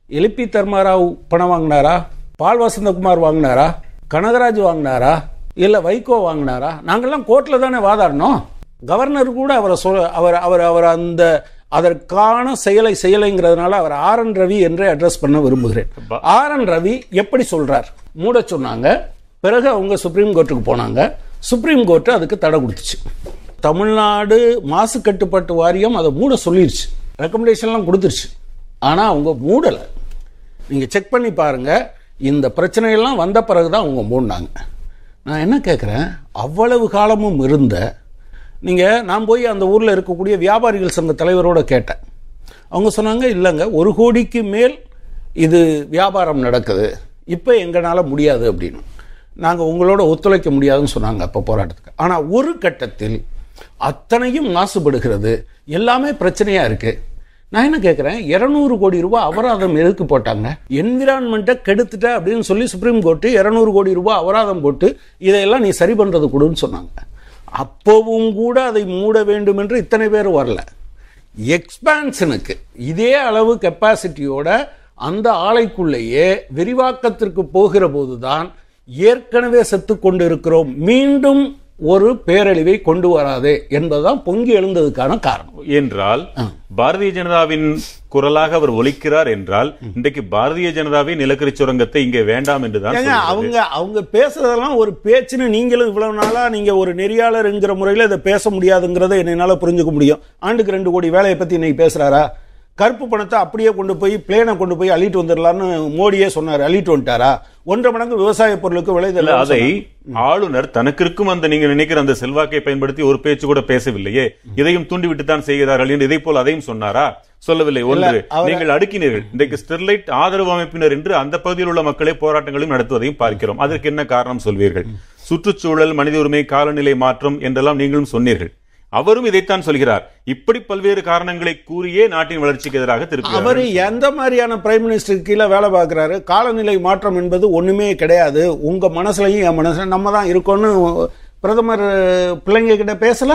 எலிபி தர்மாராவ் பணம் வாங்கினாரா பால் வசந்தகுமார் வாங்கினாரா கனகராஜ் வாங்கினாரா இல்லை வைகோ வாங்கினாரா நாங்கெல்லாம் கோர்ட்டில் தானே வாதாடினோம் கவர்னர் கூட அவரை சொல் அவர் அவர் அவர் அந்த அதற்கான செயலை செய்யலைங்கிறதுனால அவர் ஆர் என் ரவி என்றே அட்ரஸ் பண்ண விரும்புகிறேன் ஆர் என் ரவி எப்படி சொல்றார் மூட சொன்னாங்க பிறகு அவங்க சுப்ரீம் கோர்ட்டுக்கு போனாங்க சுப்ரீம் கோர்ட்டு அதுக்கு தடை கொடுத்துச்சு தமிழ்நாடு மாசு கட்டுப்பாட்டு வாரியம் அதை மூட சொல்லிருச்சு ரெக்கமெண்டேஷன்லாம் கொடுத்துருச்சு ஆனால் அவங்க மூடலை நீங்கள் செக் பண்ணி பாருங்க இந்த பிரச்சனையெல்லாம் வந்த பிறகு தான் அவங்க மூடினாங்க நான் என்ன கேட்குறேன் அவ்வளவு காலமும் இருந்த நீங்கள் நான் போய் அந்த ஊரில் இருக்கக்கூடிய வியாபாரிகள் சங்க தலைவரோட கேட்டேன் அவங்க சொன்னாங்க இல்லைங்க ஒரு கோடிக்கு மேல் இது வியாபாரம் நடக்குது இப்போ எங்களால் முடியாது அப்படின்னு நாங்கள் உங்களோட ஒத்துழைக்க முடியாதுன்னு சொன்னாங்க அப்போ போராட்டத்துக்கு ஆனால் ஒரு கட்டத்தில் அத்தனையும் மாசுபடுகிறது எல்லாமே பிரச்சனையாக இருக்குது நான் என்ன கேட்குறேன் இரநூறு கோடி ரூபாய் அபராதம் எதுக்கு போட்டாங்க என்விரான்மெண்ட்டை கெடுத்துட்ட அப்படின்னு சொல்லி சுப்ரீம் கோர்ட்டு இரநூறு கோடி ரூபாய் அபராதம் போட்டு இதையெல்லாம் நீ சரி பண்ணுறது கொடுன்னு சொன்னாங்க அப்போவும் கூட அதை மூட வேண்டும் என்று இத்தனை பேர் வரல எக்ஸ்பான்ஷனுக்கு இதே அளவு கெப்பாசிட்டியோட அந்த ஆலைக்குள்ளேயே விரிவாக்கத்திற்கு போகிற போதுதான் ஏற்கனவே செத்து கொண்டிருக்கிறோம் மீண்டும் ஒரு பேரழிவை கொண்டு வராதே என்பதுதான் பொங்கி எழுந்ததுக்கான காரணம் என்றால் பாரதிய ஜனதாவின் குரலாக அவர் ஒலிக்கிறார் என்றால் இன்றைக்கு பாரதிய ஜனதாவே நிலக்கரி சுரங்கத்தை இங்கே வேண்டாம் என்றுதான் ஏங்க சொல்கிறது. அவங்க அவங்க பேசுறதெல்லாம் ஒரு பேச்சுன்னு நீங்களும் இவ்வளவு நாளா நீங்க ஒரு நெறியாளருங்கிற முறையில் இதை பேச முடியாதுங்கிறத என்னால புரிஞ்சுக்க முடியும் ஆண்டுக்கு ரெண்டு கோடி வேலையை பத்தி இன்னைக்கு பேசுறாரா கருப்பு பணத்தை அப்படியே கொண்டு போய் பிளேனை கொண்டு போய் அள்ளிட்டு வந்துடலான்னு மோடியே சொன்னார் அள்ளிட்டு வந்துட்டாரா ஒன்றரை மடங்கு விவசாய பொருளுக்கு விலை இல்ல, தள்ளுபடி அதை ஆளுநர் தனக்கு இருக்கும் அந்த நீங்க நினைக்கிற அந்த செல்வாக்கை பயன்படுத்தி ஒரு பேச்சு கூட பேசவில்லையே இதையும் தூண்டிவிட்டு தான் செய்கிறார்கள் என்று இதை போல் அதையும் சொன்னாரா சொல்லவில்லை ஒன்று நீங்கள் அடுக்கினீர்கள் இன்றைக்கு ஸ்டெர்லைட் ஆதரவு அமைப்பினர் என்று அந்த பகுதியில் உள்ள மக்களே போராட்டங்களையும் நடத்துவதையும் பார்க்கிறோம் அதற்கு என்ன காரணம் சொல்வீர்கள் சுற்றுச்சூழல் மனித உரிமை காலநிலை மாற்றம் என்றெல்லாம் நீங்களும் சொன்னீர்கள் அவரும் இதைத்தான் சொல்கிறார் இப்படி பல்வேறு காரணங்களை கூறியே நாட்டின் வளர்ச்சிக்கு எதிராக திருப்பி அவர் எந்த மாதிரியான பிரைம் மினிஸ்டருக்கு கீழே வேலை பார்க்குறாரு காலநிலை மாற்றம் என்பது ஒண்ணுமே கிடையாது உங்க மனசுலயும் என் மனசுல நம்ம தான் இருக்கோம்னு பிரதமர் பிள்ளைங்க கிட்ட பேசல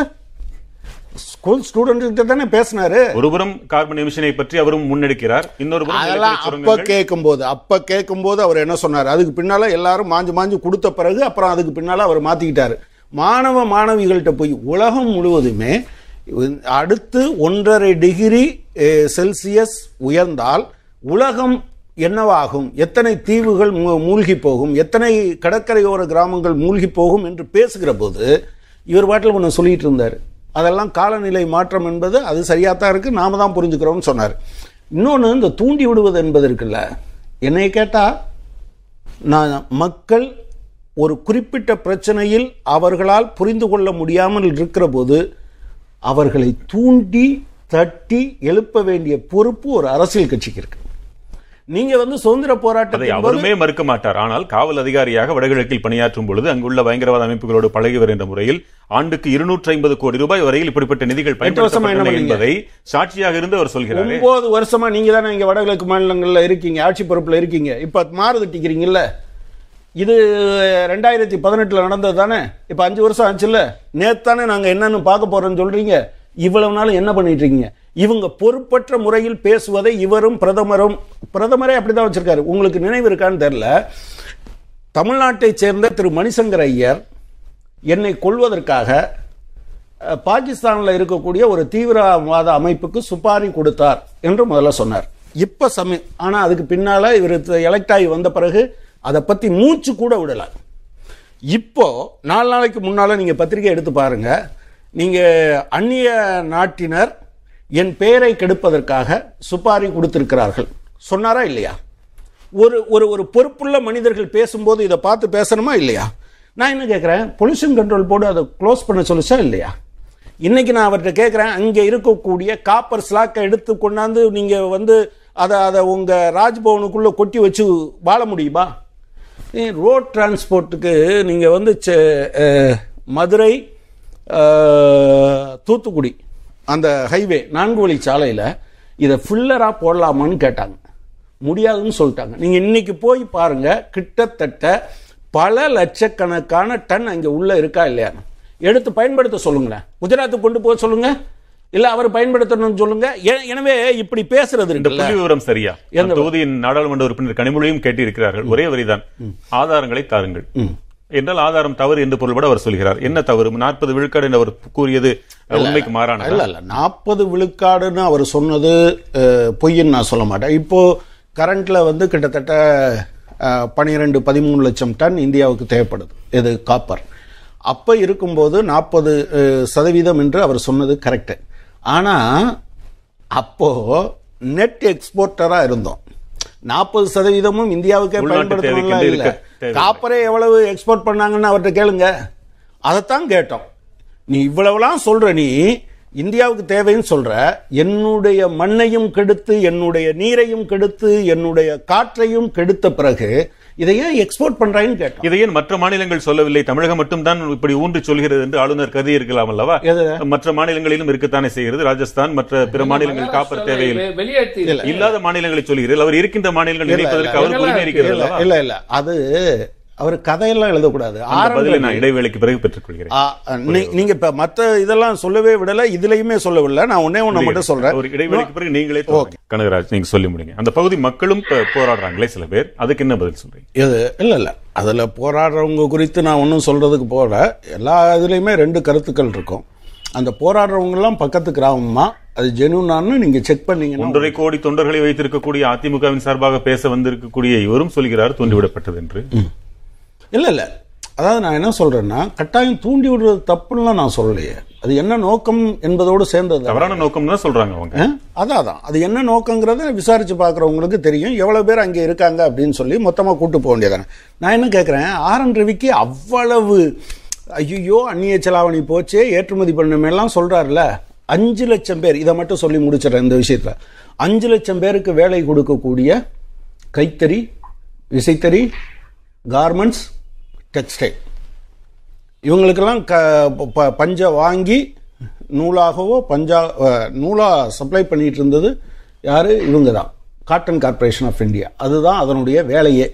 ஸ்கூல் ஸ்டூடெண்ட் கிட்ட தானே பேசினாரு ஒருபுறம் கார்பன் எமிஷனை பற்றி அவரும் முன்னெடுக்கிறார் இன்னொரு புறம் அதெல்லாம் நிலக்கரி அப்ப சுரங்கங்கள் கேட்கும்போது அப்ப கேட்கும்போது அவர் என்ன சொன்னார் அதுக்கு பின்னால எல்லாரும் மாஞ்சு மாஞ்சு கொடுத்த பிறகு அப்புறம் அதுக்கு பின்னால அவர் மாத்திக்கிட்டாரு மாணவ மாணவிகள்கிட்ட போய் உலகம் முழுவதுமே அடுத்து ஒன்றரை டிகிரி அஹ், செல்சியஸ் உயர்ந்தால் உலகம் என்னவாகும் எத்தனை தீவுகள் மூ- மூழ்கி போகும் எத்தனை கடற்கரையோர கிராமங்கள் மூழ்கி போகும் என்று பேசுகிற போது இவர் பாட்டில் ஒன்று சொல்லிட்டு இருந்தார் அதெல்லாம் காலநிலை மாற்றம் என்பது அது சரியாக தான் இருக்குது நாம தான் புரிஞ்சுக்கிறோம்னு சொன்னார் இன்னொன்று இந்த தூண்டி விடுவது என்பது இருக்குல்ல என்னை கேட்டால் நான் மக்கள் ஒரு குறிப்பிட்ட பிரச்சனையில் அவர்களால் புரிந்து கொள்ள முடியாமல் இருக்கிற போது அவர்களை தூண்டி தட்டி எழுப்ப வேண்டிய பொறுப்பு ஒரு அரசியல் கட்சிக்கு இருக்கு நீங்க வந்து சுதந்திர அதை போராட்டத்தின் போது அவருமே மறுக்க மாட்டார் ஆனால் காவல் அதிகாரியாக வடகிழக்கில் பணியாற்றும் பொழுது அங்குள்ள பயங்கரவாத அமைப்புகளோடு பழகியவர் என்ற முறையில் ஆண்டுக்கு இருநூற்றி ஐம்பது கோடி ரூபாய் வரையில் இப்படிப்பட்ட நிதிகள் வருஷமா என்ன பயன்படுத்தப்பட்டன பண்ணீங்க? என்பதை சாட்சியாக இருந்து அவர் சொல்கிறாரே ஒன்பது வருஷமா நீங்க தானே இங்க வடகிழக்கு மாநிலங்கள்ல இருக்கீங்க ஆட்சி பொறுப்புல இருக்கீங்க இப்ப மாறு தட்டிக்கிறீங்கல்ல இது ரெண்டாயிரத்தி பதினெட்டுல நடந்தது தானே இப்ப அஞ்சு வருஷம் ஆச்சுல்ல நேத்தானே நாங்க என்னன்னு பார்க்க போறோம்னு சொல்றீங்க இவ்வளவு நாள் என்ன பண்ணிட்டு இருக்கீங்க இவங்க பொறுப்பற்ற முறையில் பேசுவதை இவரும் பிரதமரும் பிரதமரே அப்படிதான் வச்சிருக்காரு உங்களுக்கு நினைவு இருக்கான்னு தெரியல தமிழ்நாட்டைச் சேர்ந்த திரு மணிசங்கர் ஐயர் என்னை கொள்வதற்காக அஹ், பாகிஸ்தான்ல இருக்கக்கூடிய ஒரு தீவிரவாத அமைப்புக்கு சுப்பாரி கொடுத்தார் என்று முதல்ல சொன்னார் இப்ப சமி ஆனா அதுக்கு பின்னால இவர் எலெக்ட் ஆகி வந்த பிறகு அதை பத்தி மூச்சு கூட விடல இப்போ நாலு நாளைக்கு முன்னால நீங்க பத்திரிகை எடுத்து பாருங்க நீங்க அந்நிய நாட்டினர் என் பெயரை கெடுப்பதற்காக சுப்பாரி கொடுத்திருக்கிறார்கள் சொன்னாரா இல்லையா ஒரு ஒரு ஒரு பொறுப்புள்ள மனிதர்கள் பேசும்போது இதை பார்த்து பேசணுமா இல்லையா நான் என்ன கேட்குறேன் பொல்யூஷன் கண்ட்ரோல் போர்டு அதை க்ளோஸ் பண்ண சொல்லுச்சா இல்லையா இன்னைக்கு நான் அவர்கிட்ட கேட்குறேன் அங்கே இருக்கக்கூடிய காப்பர் ஸ்லாக்கை எடுத்து கொண்டாந்து நீங்கள் வந்து அதை அதை உங்கள் ராஜ்பவனுக்குள்ளே கொட்டி வச்சு வாழ முடியுமா ரோட் டிரான்ஸ்போர்ட்டுக்கு நீங்கள் வந்து செ- அஹ், மதுரை அஹ், தூத்துக்குடி அந்த ஹைவே நான்கு வழி சாலையில் இதை ஃபில்லராக போடலாமான்னு கேட்டாங்க முடியாதுன்னு சொல்லிட்டாங்க நீங்கள் இன்னைக்கு போய் பாருங்க கிட்டத்தட்ட பல லட்சக்கணக்கான டன் அங்கே உள்ள இருக்கா இல்லையா எடுத்து பயன்படுத்த சொல்லுங்களேன் குஜராத்துக்கு கொண்டு போக சொல்லுங்க இல்ல அவர் பயன்படுத்தணும்னு சொல்லுங்க எ- எனவே இப்படி பேசுறது இந்த இருக்குல்ல புள்ளி விவரம் சரியா எந்த- தொகுதியின் நாடாளுமன்ற உறுப்பினர் கனிமொழியும் கேட்டிருக்கிறார்கள் ஒரே வரிதான் ஆதாரங்களை தாருங்கள் என்றால் ஆதாரம் தவறு என்று பொருள்பட அவர் சொல்கிறார் என்ன தவறு நாற்பது விழுக்காடு என்று அவர் கூறியது அஹ், உண்மைக்கு மாறான இல்ல இல்ல நாற்பது விழுக்காடுன்னு அவர் சொன்னது அஹ், பொய்ன்னு நான் சொல்ல மாட்டேன் இப்போ கரண்ட்ல வந்து கிட்டத்தட்ட பனிரெண்டு பதிமூணு லட்சம் டன் இந்தியாவுக்கு தேவைப்படுது இது காப்பர் அப்ப இருக்கும்போது நாற்பது சதவீதம் என்று அவர் சொன்னது கரெக்ட் ஆனா அப்போ நெட் எக்ஸ்போர்ட்டரா இருந்தோம் நாற்பது சதவீதமும் இந்தியாவுக்கே உள்நாட்டு பயன்படுத்தணும்லாம் தேவைக்கு இல்ல இருக்க தேவையில்லை. காப்பரை எவ்வளவு எக்ஸ்போர்ட் பண்ணாங்கன்னு அவர்கிட்ட கேளுங்க அதைத்தான் கேட்டோம் நீ இவ்வளவுலாம் சொல்ற நீ இந்தியாவுக்கு தேவைன்னு சொல்ற என்னுடைய மண்ணையும் கெடுத்து என்னுடைய நீரையும் கெடுத்து என்னுடைய காற்றையும் கெடுத்த பிறகு இதை ஏன் எக்ஸ்போர்ட் பண்றாங்கன்னு கேட்டோம் இதை ஏன் மற்ற மாநிலங்கள் சொல்லவில்லை தமிழகம் மட்டும்தான் இப்படி ஊன்றி சொல்கிறது என்று ஆளுநர் கருதி இருக்கலாம் அல்லவா எது? மற்ற மாநிலங்களிலும் இருக்கத்தானே செய்கிறது ராஜஸ்தான் மற்ற பிற மாநிலங்கள் காப்பர் தேவையில்லை வெ- வெளியேற்றி இல்லாத மாநிலங்களை சொல்கிறீர்கள் அவர் இருக்கின்ற மாநிலங்கள் இணைப்பதற்கு அவருக்கு உரிமை இருக்கிறது இல்ல அல்லவா இல்ல இல்ல அது அவர் கதையெல்லாம் எழுதக்கூடாது அந்த ஆரம்ப பதிலை நான் இடைவேளைக்கு பிறகு பெற்றுக் கொள்கிறேன் ஆ, நீ- நீங்க இப்ப மத்த இதெல்லாம் சொல்லவே விடல இதுலயுமே சொல்லவில்லை நான் ஒன்னே ஒண்ணு மட்டும் சொல்றேன் ஒரு இடைவேளைக்கு பிறகு நீங்களே தொடருங்க. கனகராஜ் நீங்க சொல்லி முடிங்க அந்த பகுதி மக்களும் ப- போராடுறாங்களே சில பேர் அதுக்கு என்ன பதில் சொல்றீங்க இது இல்ல இல்ல அதுல போராடுறவங்க குறித்து நான் ஒன்றும் சொல்றதுக்கு போல எல்லா இதுலயுமே ரெண்டு கருத்துக்கள் இருக்கும் அந்த போராடுறவங்க எல்லாம் பக்கத்து கிராமமா அது ஜெனுனான்னு நீங்க செக் பண்ணீங்கன்னா ஒன்றரை கோடி தொண்டர்களை வைத்திருக்கக்கூடிய அதிமுகவின் சார்பாக பேச வந்திருக்கக்கூடிய இவரும் சொல்கிறார் தூண்டிவிடப்பட்டது என்று இல்ல இல்ல அதாவது நான் என்ன சொல்றேன்னா கட்டாயம் தூண்டி விடுறது தப்புன்னு நான் சொல்லலையே அது என்ன நோக்கம் என்பதோடு சேர்ந்தது தவறான நோக்கம் தான் சொல்றாங்க அவங்க ஆ? அதான் அதான் அது என்ன நோக்கங்கிறத விசாரிச்சு பார்க்குறவங்களுக்கு தெரியும் எவ்வளவு பேர் அங்கே இருக்காங்க அப்படின்னு சொல்லி மொத்தமாக கூட்டு போக வேண்டியதானே நான் என்ன கேட்குறேன் ஆர் என் ரவிக்கு அவ்வளவு ஐயோ அந்நிய செலாவணி போச்சு ஏற்றுமதி பண்ணமெல்லாம் சொல்றாருல அஞ்சு லட்சம் பேர் இதை மட்டும் சொல்லி முடிச்சிடறேன் இந்த விஷயத்தில் அஞ்சு லட்சம் பேருக்கு வேலை கொடுக்கக்கூடிய கைத்தறி விசைத்தறி கார்மெண்ட்ஸ் டெக்ஸ்டைல் இவங்களுக்கெல்லாம் க ப- பஞ்ச வாங்கி நூலாகவோ பஞ்சா அஹ், நூலா சப்ளை பண்ணிட்டு இருந்தது யாரு இவங்க தான் காட்டன் கார்ப்பரேஷன் ஆஃப் இந்தியா அதுதான் அதனுடைய வேலையே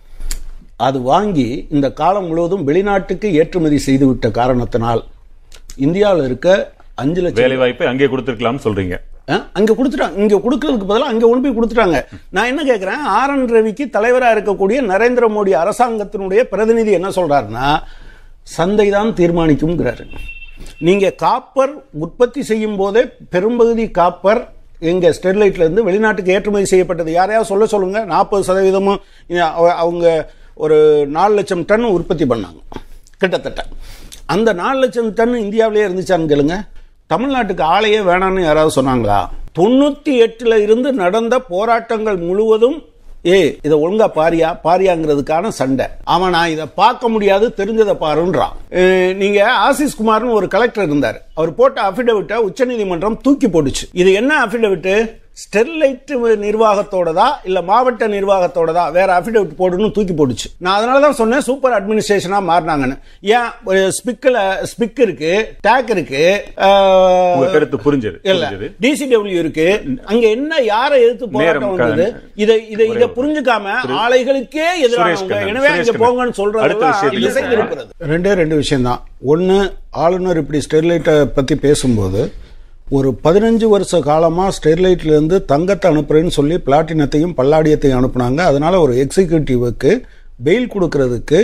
அது வாங்கி இந்த காலம் முழுவதும் வெளிநாட்டுக்கு ஏற்றுமதி செய்துவிட்ட காரணத்தினால் இந்தியாவில் இருக்க அஞ்சு லட்சம் வேலை வாய்ப்பை அங்கே கொடுத்திருக்கலாம்னு சொல்றீங்க ஆ, அங்க கொடுத்துட்டாங்க இங்க கொடுக்கறதுக்கு பதிலா அங்க கொண்டு போய் கொடுத்துட்டாங்க நான் என்ன கேட்கிறேன் ஆர் என் ரவிக்கு தலைவரா இருக்கக்கூடிய நரேந்திர மோடி அரசாங்கத்தினுடைய பிரதிநிதி என்ன சொல்றாருன்னா சந்தை தான் தீர்மானிக்கும்ங்கிறாரு நீங்க காப்பர் உற்பத்தி செய்யும் போதே பெரும்பகுதி காப்பர் எங்க ஸ்டெர்லைட்ல இருந்து வெளிநாட்டுக்கு ஏற்றுமதி செய்யப்பட்டது யாரையாவது சொல்ல சொல்லுங்க நாற்பது சதவீதமும் இ- அவ- அவங்க ஒரு நாலு லட்சம் டன் உற்பத்தி பண்ணாங்க கிட்டத்தட்ட அந்த நாலு லட்சம் டன் இந்தியாவிலேயே இருந்துச்சான்னு கேளுங்க தமிழ்நாட்டுக்கு ஆளையே வேணாம்னு யாராவது சொன்னாங்களா தொண்ணூத்தி எட்டுல இருந்து நடந்த போராட்டங்கள் முழுவதும் ஏ இதை ஒழுங்கா பாரியா பாரியாங்கிறதுக்கான சண்டை அவன் நான் இதை பார்க்க முடியாது தெரிஞ்சதை பாருன்றான் அஹ் நீங்க ஆசிஸ் குமார்னு ஒரு கலெக்டர் இருந்தார் அவர் போட்ட அபிடவிட்டை உச்சநீதிமன்றம் தூக்கி போட்டுச்சு இது என்ன அபிடவிட் ஸ்டெர்லைட் நிர்வாகத்தோடதா இல்ல மாவட்ட நிர்வாகத்தோடதா வேற அபிடவிட் போடுன்னு தூக்கி போட்டுச்சு நான் அதனால தான் சொன்னேன் சூப்பர் அட்மினிஸ்ட்ரேஷனா மாறினாங்கன்னு ஏன் ஸ்பிக்கில் ஸ்பிக் இருக்கு டேக் இருக்கு அஹ், உங்க கருத்து புரிஞ்சது இல்ல புரிஞ்சது டிசிடபிள்யூ இருக்கு அங்க என்ன யாரை எதிர்த்து போராட்டம் நேரம் வந்தது க- இதை இதை இதை புரிஞ்சுக்காம ஆலைகளுக்கே சுரேஷ் எதிரானவங்க கண்ணன், எனவே சுரேஷ் அங்க கண்ணன். போங்கன்னு அடுத்த சொல்றது விஷயத்துக்கு இசை இருக்கிறது ரெண்டே ரெண்டு விஷயம் தான் ஒன்னு ஆளுநர் இப்படி ஸ்டெர்லைட்டை பத்தி பேசும்போது ஒரு பதினஞ்சு வருஷ காலமா ஸ்டெர்லைட்ல இருந்து தங்கத்தை அனுப்புறேன்னு சொல்லி பிளாட்டினத்தையும் பல்லாடியத்தையும் அனுப்புனாங்க அதனால ஒரு எக்ஸிக்யூட்டிவுக்கு பெயில் கொடுக்கறதுக்கு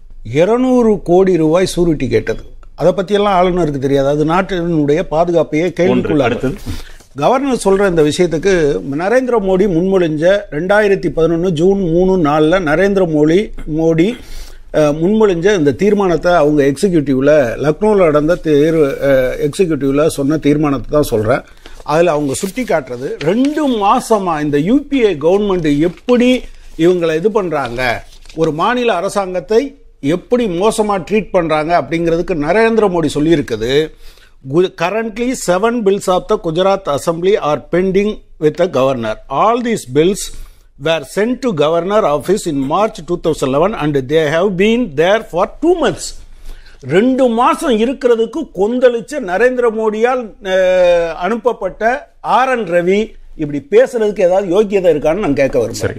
இருநூறு கோடி ரூபாய் சூரிட்டி கேட்டது அதை பத்தியெல்லாம் ஆளுநருக்கு தெரியாது அது நாட்டினுடைய பாதுகாப்பையே ஒன்று கேள்விக்குள்ளாடுது அடுத்தது கவர்னர் சொல்ற இந்த விஷயத்துக்கு நரேந்திர மோடி முன்மொழிஞ்ச ரெண்டாயிரத்தி பதினொன்று ஜூன் மூணு நாலில் நரேந்திர மோடி மோடி அஹ், முன்மொழிஞ்ச இந்த தீர்மானத்தை அவங்க எக்ஸிக்யூட்டிவ்ல லக்னோவில் நடந்த தேர்வு எக்ஸிக்யூட்டிவ்ல சொன்ன தீர்மானத்தை தான் சொல்றேன் அதில் அவங்க சுட்டி காட்டுறது ரெண்டு மாசமா இந்த யூபிஏ கவர்மெண்ட் எப்படி இவங்களை இது பண்றாங்க ஒரு மாநில அரசாங்கத்தை எப்படி மோசமா ட்ரீட் பண்றாங்க அப்படிங்கிறதுக்கு நரேந்திர மோடி சொல்லியிருக்குது currently seven bills of the Gujarat Assembly are pending with the governor. All these bills were sent to governor office in March 2011 and they have been there for two months. ரெண்டு மாசம் இருக்கிறதுக்கு கொந்தளிச்ச நரேந்திர மோடியால் அஹ், அனுப்பப்பட்ட R N Ravi இப்படி பேசுறதுக்கு ஏதாவது யோக்கியதை இருக்கான்னு நான் கேட்க வருவேன் சரி